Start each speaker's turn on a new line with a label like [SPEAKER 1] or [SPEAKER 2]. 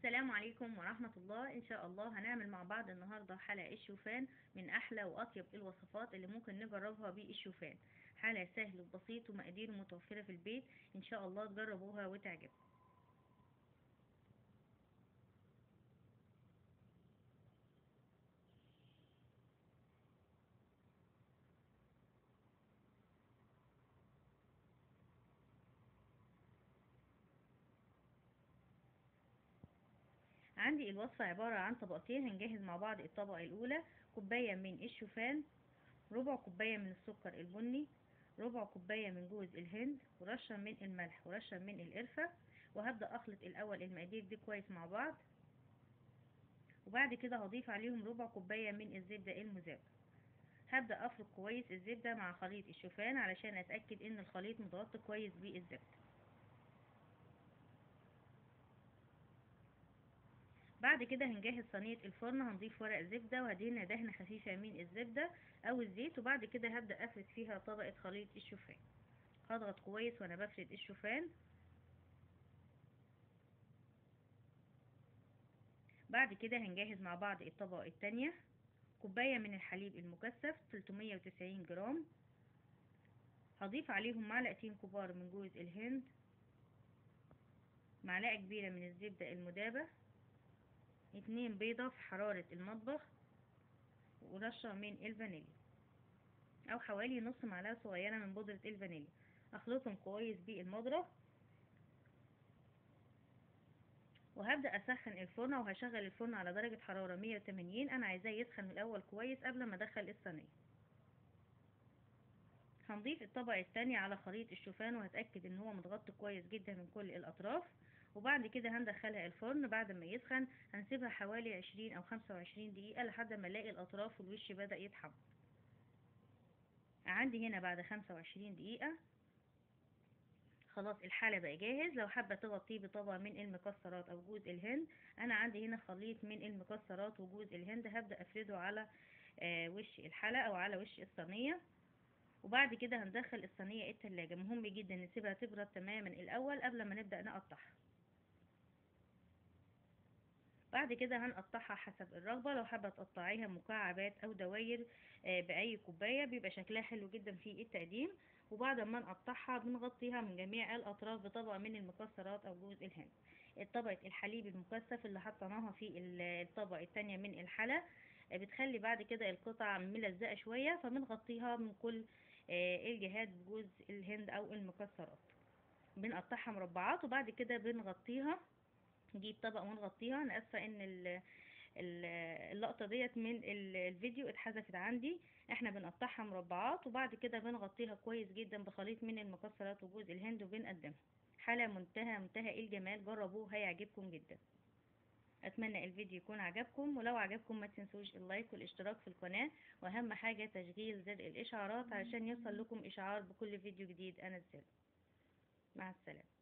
[SPEAKER 1] السلام عليكم ورحمة الله إن شاء الله هنعمل مع بعض النهاردة حلقة الشوفان من أحلى وأطيب الوصفات اللي ممكن نجربها بالشوفان حلقة سهل وبسيط ومقادير متوفرة في البيت إن شاء الله تجربوها وتعجبكم عندي الوصفة عبارة عن طبقتين هنجهز مع بعض الطبقة الأولى كوباية من الشوفان ربع كوباية من السكر البني ربع كوباية من جوز الهند ورشة من الملح ورشة من القرفة وهبدأ أخلط الأول المقادير دي كويس مع بعض وبعد كده هضيف عليهم ربع كوباية من الزبدة المذابة هبدأ أفرك كويس الزبدة مع خليط الشوفان علشان أتأكد إن الخليط متغطي كويس بالزبدة بعد كده هنجهز صينية الفرن هنضيف ورق زبدة وهدهنها دهنة خفيفة من الزبدة او الزيت وبعد كده هبدأ افرد فيها طبقة خليط الشوفان هضغط كويس وانا بفرد الشوفان بعد كده هنجهز مع بعض الطبقة التانية كوباية من الحليب المكثف 390 جرام هضيف عليهم معلقتين كبار من جوز الهند معلقة كبيرة من الزبدة المدابة اتنين بيضة في حرارة المطبخ ورشة من الفانيليا او حوالي نص معلقة صغيرة من بودرة الفانيليا اخلطهم كويس بالمضرب وهبدأ اسخن الفرن وهشغل الفرن على درجة حرارة 180 انا عايزاه يسخن من الاول كويس قبل ما ادخل الصينية هنضيف الطبقة الثانية على خليط الشوفان وهتأكد ان هو متغطي كويس جدا من كل الاطراف وبعد كده هندخلها الفرن بعد ما يسخن هنسيبها حوالي 20 او 25 دقيقة لحد ما الاقي الاطراف والوش بدأ يتحمر عندي هنا بعد 25 دقيقة خلاص الحالة بقى جاهز لو حابة تغطيه بطبقة من المكسرات او جوز الهند انا عندي هنا خليط من المكسرات وجوز الهند هبدأ افرده على آه وش الحلة او على وش الصينية وبعد كده هندخل الصينية التلاجة مهم جدا نسيبها تبرد تماما الاول قبل ما نبدأ نقطعها بعد كده هنقطعها حسب الرغبة لو حابة تقطعيها مكعبات او دواير باي كوباية بيبقى شكلها حلو جدا في التقديم وبعد ما نقطعها بنغطيها من جميع الاطراف بطبقة من المكسرات او جوز الهند طبقة الحليب المكثف اللي حطيناها في الطبقة التانية من الحلى بتخلي بعد كده القطع ملزقة شوية فبنغطيها من كل الجهات بجوز الهند او المكسرات بنقطعها مربعات وبعد كده بنغطيها نجيب طبق ونغطيها انا اسفه ان اللقطه ديت من الفيديو اتحذفت عندي احنا بنقطعها مربعات وبعد كده بنغطيها كويس جدا بخليط من المكسرات وجوز الهند وبنقدمها حاله منتهى منتهى الجمال جربوه هيعجبكم جدا اتمنى الفيديو يكون عجبكم ولو عجبكم ما تنسوش اللايك والاشتراك في القناه واهم حاجه تشغيل زر الاشعارات علشان يوصل لكم اشعار بكل فيديو جديد انزله مع السلامه